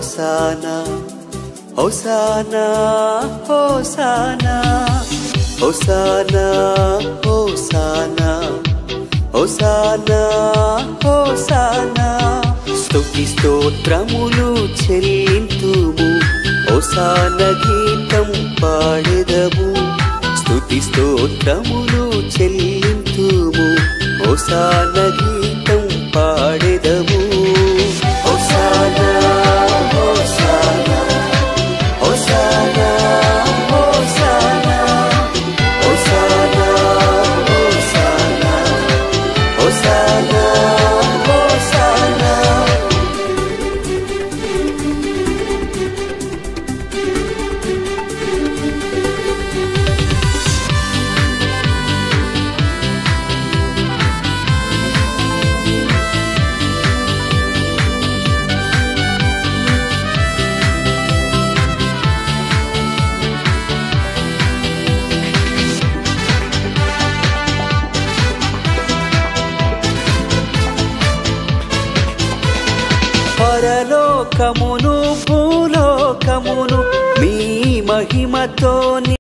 hosanna హోసానా హోసానా హోసానా హోసానా హోసానా హోసానా స్తుతి స్తోత్రములు చెల్లింతుము హోసాన గీతం పాడెదము స్తుతి స్తోత్రములు చెల్లింతుము హోసాన గీతం పాడెదము హోసానా హోసానా హోసానా హోసానా హోసానా హోసానా హోసానా హోసానా పరలోకమును భూలోకమును మీ మహిమతో